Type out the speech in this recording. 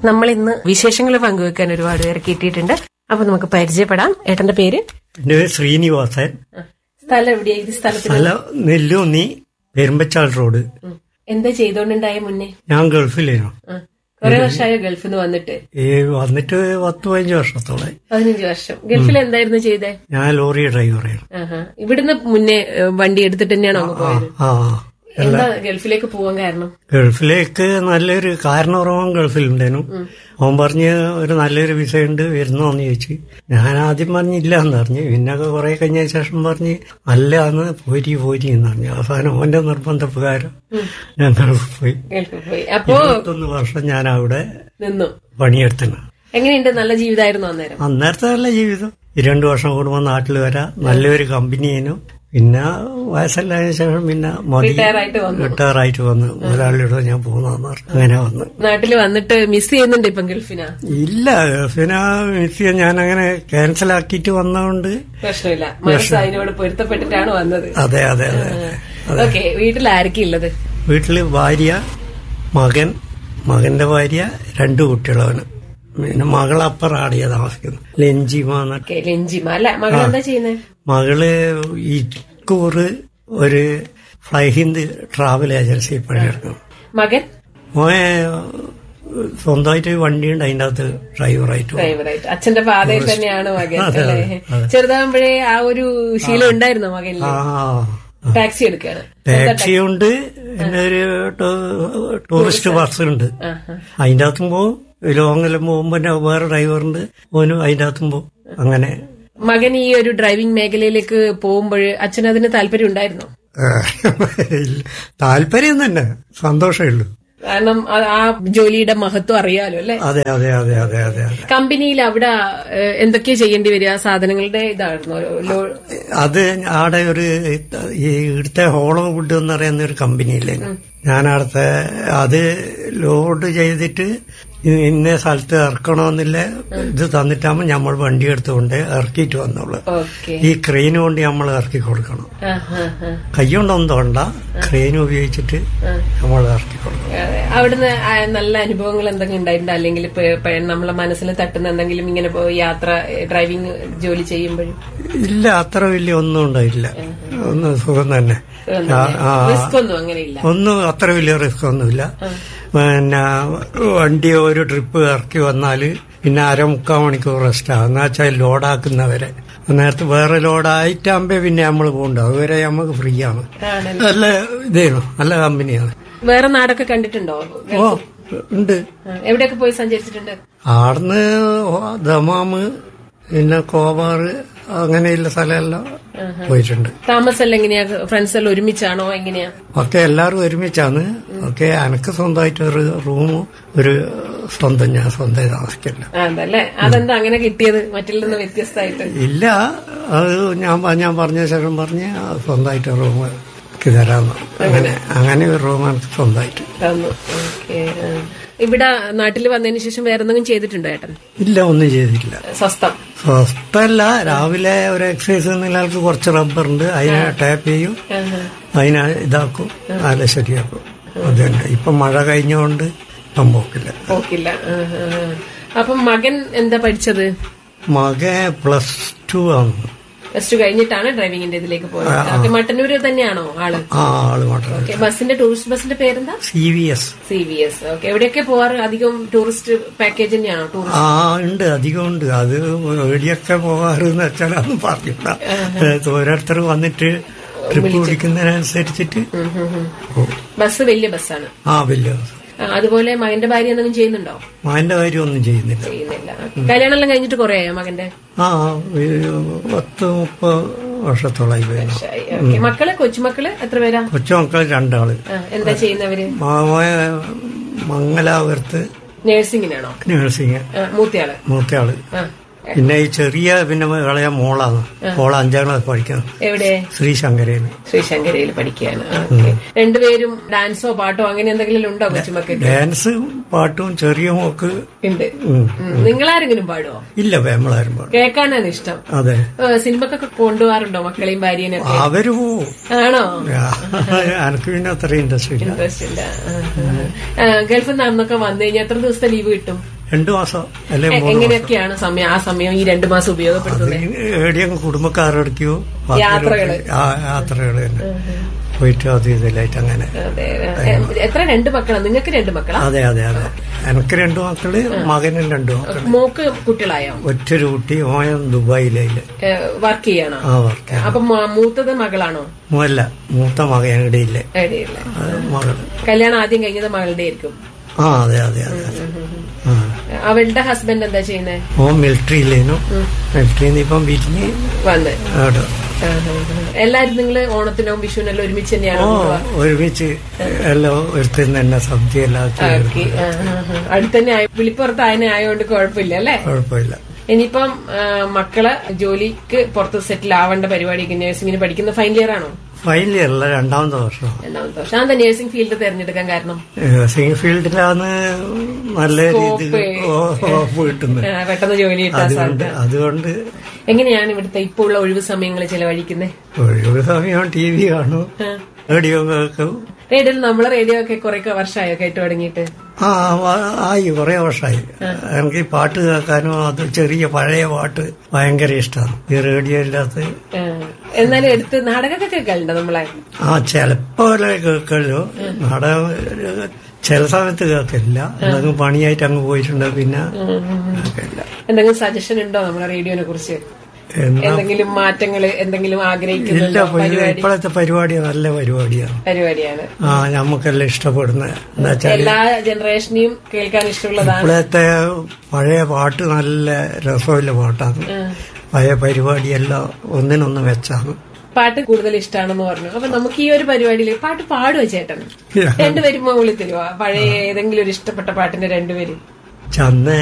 നമ്മൾ ഇന്ന് വിശേഷങ്ങൾ പങ്കുവെക്കാൻ ഒരുപാട് പേരെ കിട്ടിയിട്ടുണ്ട് അപ്പൊ നമുക്ക് പരിചയപ്പെടാം ഏട്ടന്റെ പേര് എന്റെ പേര് ശ്രീനിവാസൻ സ്ഥലം എവിടെയാ ഇത് സ്ഥലത്തിന് സ്ഥലം നെല്ലൂന്നി പെരുമ്പച്ചാൽ റോഡ് ഉം. എന്താ ചെയ്തോണ്ടുണ്ടായ മുന്നേ ഞാൻ ഗൾഫിലേനു ആ. കുറെ വർഷമായ ഗൾഫിൽ നിന്ന് വന്നിട്ട് ഈ വന്നിട്ട് പത്ത് പതിനഞ്ച് വർഷത്തോളം പതിനഞ്ച് വർഷം ഗൾഫിൽ എന്തായിരുന്നു ചെയ്തേ ഞാൻ ലോറി ഡ്രൈവറായിരുന്നു ആഹാ. ഇവിടുന്ന് മുന്നേ ഏ, വണ്ടി എടുത്തിട്ട് തന്നെയാണോ അങ്ങ് പോയത് ആ എന്താ ഗൾഫിലേക്ക് പോവാൻ കാരണം ഗൾഫിലേക്ക് നല്ലൊരു കാരണപൂർവ്വം ഗൾഫിലുണ്ടേനു അവൻ പറഞ്ഞ് ഒരു നല്ലൊരു വിസ ഉണ്ട് വരുന്നോന്ന് ചോദിച്ചു ഞാൻ ആദ്യം പറഞ്ഞില്ല എന്ന് പറഞ്ഞു പിന്നെ കുറെ കഴിഞ്ഞ ശേഷം പറഞ്ഞ് അല്ല എന്ന് പോരി പോരി എന്ന് പറഞ്ഞു അവസാനം അവന്റെ നിർബന്ധപ്രകാരം ഞാൻ ഗൾഫിൽ പോയി ഗൾഫിൽ പോയി അപ്പോ ഇരുപത്തൊന്ന് വർഷം ഞാൻ അവിടെ നിന്നു പണിയെടുത്തണം എങ്ങനെയുണ്ട് നല്ല ജീവിതമായിരുന്നു അന്നേരം അന്നേരത്തെ നല്ല ജീവിതം ഈ രണ്ടു വർഷം കൂടുമ്പോൾ നാട്ടിൽ വരാം നല്ലൊരു കമ്പനിയേനു പിന്നെ വയസ്സല്ലായ ശേഷം പിന്നെ മതി റിട്ടയർ ആയിട്ട് വന്നു റിട്ടയർ ആയിട്ട് വന്നു മുതലാളിയോട് ഞാൻ പോകുന്നതെന്ന് പറഞ്ഞു അങ്ങനെ വന്നു നാട്ടിൽ വന്നിട്ട് മിസ് ചെയ്യുന്നുണ്ട് ഇപ്പം ഗൾഫിനാ ഇല്ല പിന്നെ മിസ് ചെയ്യാൻ ഞാൻ അങ്ങനെ ക്യാൻസൽ ആക്കിയിട്ട് വന്നതുകൊണ്ട് പ്രശ്നമില്ല മനസ്സ് അതിനോട് പൊരുത്തപ്പെട്ടിട്ടാണ് വന്നത് അതെ അതെ അതെ ഓക്കെ വീട്ടിൽ ആരൊക്കെ ഉള്ളത് വീട്ടില് ഭാര്യ മകൻ മകന്റെ ഭാര്യ രണ്ടു കുട്ടികളവന് പിന്നെ മകളപ്പുറാടിയ താമസിക്കുന്നു ലഞ്ചിമ എന്ന ഓക്കെ ലഞ്ചിമ അല്ല മകൾ എന്താ ചെയ്യുന്നത് മകള് ഈ കൂറ് ഒരു ഫ്ലൈ ഹിന്ദ് ട്രാവൽ ഏജൻസി പണിയെടുക്കും മകൻ മോനെ സ്വന്തമായിട്ട് വണ്ടിയുണ്ട് അതിൻ്റെ അകത്ത് ഡ്രൈവറായിട്ട് പോകും. ഡ്രൈവറായിട്ട് അച്ഛന്റെ പാതയിൽ തന്നെയാണ് മകൻ അതെ, അല്ലേ അതെ. ചെറുതാകുമ്പോഴേ ആ ഒരു ശീലം ഉണ്ടായിരുന്നോ മകനില് ആ ടാക്സി എടുക്കുകയാണ് ടാക്സി ഉണ്ട് പിന്നെ ഒരു ടൂ- ടൂറിസ്റ്റ് ബസ് ഉണ്ട് ആഹാ. അതിൻ്റെ അകത്തും പോകും ലോങ്ങെല്ലാം പോകുമ്പോ പിന്നെ വേറെ ഡ്രൈവറുണ്ട് ഓനും അതിൻ്റെ അകത്തും പോകും അങ്ങനെ മകൻ ഈ ഒരു ഡ്രൈവിംഗ് മേഖലയിലേക്ക് പോകുമ്പോൾ അച്ഛൻ അതിന് താല്പര്യം ഉണ്ടായിരുന്നോ ഇല്ല. താല്പര്യം തന്നെ സന്തോഷമേ ഉള്ളൂ കാരണം ആ- ആ ജോലിയുടെ മഹത്വം അറിയാലോ അല്ലെ അതെ അതെ അതെ അതെ അതെ അതെ കമ്പനിയിൽ അവിടെ ഏഹ്, എന്തൊക്കെയാ ചെയ്യേണ്ടി വരിക സാധനങ്ങളുടെ ഇതായിരുന്നോ ലോ- അത് ആടെ ഒരു ഈ ഇവിടുത്തെ ഹോളോ വുഡ് എന്ന് പറയുന്ന ഒരു കമ്പനിയില്ലേ ഞാൻ അവിടുത്തെ അത് ലോഡ് ചെയ്തിട്ട് ഇന്ന സ്ഥലത്ത് ഇറക്കണമെന്നില്ല ഇത് തന്നിട്ടാകുമ്പോൾ നമ്മൾ വണ്ടി എടുത്തുകൊണ്ട് ഇറക്കിയിട്ട് വന്നോളൂ ഓക്കെ ഈ ക്രെയിൻ കൊണ്ട് നമ്മൾ ഇറക്കി കൊടുക്കണം ആഹാ, ആഹാ. കൈ കൊണ്ടൊന്നും തോണ്ട ക്രെയിൻ ഉപയോഗിച്ചിട്ട് നമ്മൾ ഇറക്കി കൊടുക്കണം ഏഹ്, അവിടുന്ന് ആ നല്ല അനുഭവങ്ങൾ എന്തെങ്കിലും ഉണ്ടായിട്ടുണ്ട് അല്ലെങ്കിൽ ഇപ്പൊ ഇപ്പൊ നമ്മളെ മനസ്സിൽ തട്ടുന്ന എന്തെങ്കിലും ഇങ്ങനെ ഇപ്പൊ യാത്ര ഡ്രൈവിംഗ് ജോലി ചെയ്യുമ്പോഴും ഇല്ല അത്ര വലിയ ഒന്നും ഉണ്ടായില്ല ഒന്ന് സുഖം തന്നെ ആ, ആ, റിസ്ക് ഒന്നും അങ്ങനെ ഇല്ല ഒന്നും അത്ര വലിയ റിസ്ക് ഒന്നുമില്ല പിന്നെ വണ്ടി ഒരു ട്രിപ്പ് ഇറക്കി വന്നാല് പിന്നെ അരമുക്കാൽ മണിക്കൂർ റെസ്റ്റാ എന്ന് വെച്ചാൽ ലോഡാക്കുന്നവരെ നേരത്തെ വേറെ ലോഡായിട്ടാകുമ്പോ പിന്നെ നമ്മൾ പോകണ്ട അതുവരെ നമുക്ക് ഫ്രീ ആണ് ആണല്ലേ നല്ല ഇതേനു നല്ല കമ്പനിയാണ് വേറെ നാടൊക്കെ കണ്ടിട്ടുണ്ടോ ഓ ഉണ്ട് ആ, എവിടെയൊക്കെ പോയി സഞ്ചരിച്ചിട്ടുണ്ട് ആടുന്ന് ദമാമ് പിന്നെ കോവാറ് അങ്ങനെയുള്ള സ്ഥലമെല്ലാം പോയിട്ടുണ്ട് താമസമെല്ലാം എങ്ങനെയാ ഫ്രണ്ട്സ് എല്ലാം ഒരുമിച്ചാണോ എങ്ങനെയാ ഒക്കെ എല്ലാവരും ഒരുമിച്ചാണ് ഒക്കെ എനക്ക് സ്വന്തമായിട്ട് ഒരു റൂമും ഒരു സ്വന്തം ഞാൻ സ്വന്തം താമസിക്കില്ല ആ, അതല്ലേ അതെന്താ അങ്ങനെ കിട്ടിയത് മറ്റുള്ള നിന്ന് വ്യത്യസ്തമായിട്ട് ഇല്ല അത് ഞാൻ പ- ഞാൻ പറഞ്ഞ ശേഷം പറഞ്ഞ് ആ സ്വന്തമായിട്ട് റൂം എനിക്ക് തരാമെന്ന് അങ്ങനെ അങ്ങനെ ഒരു റൂം എനിക്ക് സ്വന്തമായിട്ട് തന്നു ഓക്കെ ഇവിടെ നാട്ടിൽ വന്നതിന് ശേഷം വേറെ എന്തെങ്കിലും ചെയ്തിട്ടുണ്ടോ ഏട്ടൻ ഇല്ല ഒന്നും ചെയ്തിട്ടില്ല സ്വസ്ഥം സ്വസ്ഥമല്ല രാവിലെ ഒരു എക്സസൈസ് എന്നുള്ള ആൾക്ക് കുറച്ച് റബ്ബറുണ്ട് അതിനെ ടാപ്പ് ചെയ്യും അതിനെ ഇതാക്കും അതിനെ ശരിയാക്കും അത് തന്നെ ഇപ്പൊ മഴ കഴിഞ്ഞുകൊണ്ട് ഇപ്പം പോക്കില്ല പോക്കില്ല ആ, ആ, ആ. അപ്പം മകൻ എന്താ പഠിച്ചത് മകൻ പ്ലസ് ടു ആണ് പ്ലസ് ടു കഴിഞ്ഞിട്ടാണ് ഡ്രൈവിംഗിന്റെ ഇതിലേക്ക് പോയത് ഓക്കെ മട്ടന്നൂര് തന്നെയാണോ ആള് ആ ആള് മാത്രം ഓക്കെ ബസിന്റെ ടൂറിസ്റ്റ് ബസിന്റെ പേരെന്താ C V S C V S okay എവിടെയൊക്കെ പോവാറ് അധികം ടൂറിസ്റ്റ് പാക്കേജ് തന്നെയാണോ ടൂറിസ്റ്റ് ആ ഉണ്ട് അധികം ഉണ്ട് അത് എവിടെയൊക്കെ പോകാറെന്ന് വെച്ചാൽ അതൊന്നും പറഞ്ഞില്ല ഓരോരുത്തർ വന്നിട്ട് ട്രിപ്പ് പിടിക്കുന്നതിനനുസരിച്ചിട്ട് പോകും. ബസ് വലിയ ബസ്സാണ് ആ വലിയ ബസ്. ആ, അതുപോലെ മകന്റെ ഭാര്യ എന്തെങ്കിലും ചെയ്യുന്നുണ്ടോ മകന്റെ കാര്യം ഒന്നും ചെയ്യുന്നില്ല ചെയ്യുന്നില്ല കല്യാണം എല്ലാം കഴിഞ്ഞിട്ട് കുറേ ആയോ മകന്റെ ആ ഒരു പത്ത് മുപ്പത് വർഷത്തോളായി പോയി ഓക്കെ മക്കള് കൊച്ചുമക്കള് എത്ര പേരാ കൊച്ചുമക്കൾ രണ്ടാള് ആ, എന്താ ചെയ്യുന്നവര് മാമോയ മംഗലാപുരത്ത് നേഴ്സിംഗിനാണോ നഴ്സിംഗ് ആ, മൂത്തയാള് മൂത്തയാള് ആ പിന്നെ ഈ ചെറിയ പിന്നെ ഇളയ മോളാണ് മോൾ അഞ്ചാം ക്ലാസ് പഠിക്കുന്നത് എവിടെ ശ്രീശങ്കരയിൽ ശ്രീശങ്കരയിൽ പഠിക്കുകയാണ് ഓക്കെ രണ്ടുപേരും ഡാൻസോ പാട്ടോ അങ്ങനെ എന്തെങ്കിലും ഉണ്ടോ കൊച്ചുമക്കൾക്ക് ഡാൻസ് പാട്ടും ചെറിയ മോക്ക് ഉണ്ട് ഉം. നിങ്ങളാരെങ്കിലും പാടുവോ ഇല്ല വേമളാരും പാടും കേൾക്കാനാണ് ഇഷ്ടം അതെ ഏ, സിനിമക്കൊക്കെ കൊണ്ടുപോകാറുണ്ടോ മക്കളെയും ഭാര്യനെയൊക്കെ അവര് പോവും ആണോ എനിക്ക് പിന്നെ അത്ര ഇൻട്രസ്റ്റ് ഇല്ല ഇൻട്രസ്റ്റ് ഇല്ല ആ, ആ. ആ, ഗൾഫിൽ നിന്നൊക്കെ വന്നു കഴിഞ്ഞാൽ എത്ര ദിവസത്തെ ലീവ് കിട്ടും രണ്ടു മാസം അല്ലെ എ- മൂന്ന് മാസം എങ്ങനെയൊക്കെയാണ് സമയം ആ സമയം ഈ രണ്ടു മാസം ഉപയോഗപ്പെടുത്തുന്നത് എവിടെയും കുടുംബക്കാരടയ്ക്കോ യാത്രകള്. യാത്രകൾ തന്നെ പോയിട്ട് അത് ഇതിലായിട്ട് അങ്ങനെ അതെ എ- എത്ര രണ്ട് മക്കളാ നിങ്ങൾക്ക് രണ്ട് മക്കളാ അതെ അതെ അതെ എനിക്ക് രണ്ടു മക്കള് മകനും രണ്ടു മക്കള് മോക്ക് കുട്ടികളായോ ഒറ്റൊരു കുട്ടി ഓയം ദുബായിലയില് വർക്ക് ചെയ്യണോ ആ വർക്ക് അപ്പൊ മ- മൂത്തത് മകളാണോ അല്ല മൂത്ത മകൻ ഇടയില്ലേ ഇടയില്ല മകള് കല്യാണം ആദ്യം കഴിഞ്ഞത് മകളുടെ ആയിരിക്കും ആ അതെ അതെ അതെ അതെ ആ അവളുടെ ഹസ്ബൻഡ് എന്താ ചെയ്യുന്നത് ഓ മിലിറ്ററിയിലേനു മിലിറ്ററിയിൽ നിന്ന് ഇപ്പം വിരിഞ്ഞ് വന്ന് അവിടെ ആ, ആ, ആ. എല്ലാരും നിങ്ങള് ഓണത്തിനും വിഷുവിനെല്ലാം ഒരുമിച്ച് തന്നെയാണോ ഓ പോവാ? ഒരുമിച്ച് എല്ലാം ഒരുത്തുന്ന തന്നെ സദ്യ എല്ലാം ആക്കി ആക്കി. ആ, ആ, ആ. അടുത്തന്നെ ആയ വിളിപ്പുറത്ത് അതിനെ ആയതുകൊണ്ട് കുഴപ്പമില്ല അല്ലേ കുഴപ്പമില്ല ഇനിയിപ്പം ആ, മക്കള് ജോലിക്ക് പുറത്ത് സെറ്റിൽ ആവേണ്ട പരിപാടിക്ക് നഴ്സിംഗിന് പഠിക്കുന്ന ഫൈനൽ ഇയർ ആണോ ഫൈനൽ ഇയറില്ല രണ്ടാമത്തെ വർഷം രണ്ടാമത്തെ വർഷം അതെന്താ നഴ്സിംഗ് ഫീൽഡ് തിരഞ്ഞെടുക്കാൻ കാരണം സിംഗ് ഫീൽഡിലാണ് നല്ല രീതി ഓഫ് കിട്ടുന്നത് ആ, പെട്ടെന്ന് ജോലി കിട്ടാൻ അതുകൊണ്ട് സാധ്യത അതുകൊണ്ട് എങ്ങനെയാണ് ഇവിടുത്തെ ഇപ്പോൾ ഉള്ള ഒഴിവ് സമയങ്ങൾ ചെലവഴിക്കുന്നത് ഒഴിവ് സമയം ടി വി കാണും റേഡിയോ കേൾക്കും റേഡിയോയിൽ നമ്മളെ റേഡിയോ ഒക്കെ കുറെ വർഷമായോ കേട്ടു തുടങ്ങിയിട്ട് ആ വ- ആയി കുറെ വർഷമായി എനിക്ക് ഈ പാട്ട് കേൾക്കാനും അത് ചെറിയ പഴയ പാട്ട് ഭയങ്കര ഇഷ്ടമാണ് ഈ റേഡിയോ ഇല്ലാത്ത ആ. എന്നാലും എടുത്ത് നാടകമൊക്കെ കേൾക്കലുണ്ടോ നമ്മളെ ആ ചിലപ്പോ കേൾക്കല്ലോ നാടകം ചില സമയത്ത് കേൾക്കില്ല എന്തെങ്കിലും പണിയായിട്ട് അങ്ങ് പോയിട്ടുണ്ട് പിന്നെ കേൾക്കില്ല എന്തെങ്കിലും സജഷൻ ഉണ്ടോ നമ്മളെ റേഡിയോനെ കുറിച്ച് എന്നാ എന്തെങ്കിലും മാറ്റങ്ങൾ എന്തെങ്കിലും ഇല്ല ആഗ്രഹിക്കുന്നുണ്ടോ ഇപ്പൊ ഇത് പരിപാടി ഇപ്പോഴത്തെ പരിപാടി നല്ല പരിപാടിയാണ് പരിപാടിയാണ് ആ നമുക്കെല്ലാം ഇഷ്ടപ്പെടുന്ന എന്താ വെച്ചാൽ എല്ലാ ജനറേഷനെയും കേൾക്കാൻ ഇഷ്ടമുള്ളതാണ് ഇപ്പോഴത്തെ പഴയ പാട്ട് നല്ല രസമുള്ള പാട്ടാണ് പഴയ പരിപാടിയെല്ലാം ഒന്നിനൊന്ന് വെച്ചാണ് പാട്ട് കൂടുതൽ ഇഷ്ടമാണെന്ന് പറഞ്ഞു അപ്പൊ നമുക്ക് ഈ ഒരു പരിപാടിയിൽ പാട്ട് പാടുവോ ചേട്ടൻ രണ്ടുപേരും മുകളിൽ തരുവാ പഴയ ഏതെങ്കിലും ഒരു ഇഷ്ടപ്പെട്ട പാട്ടിന്റെ രണ്ടുപേരും ചന്ദ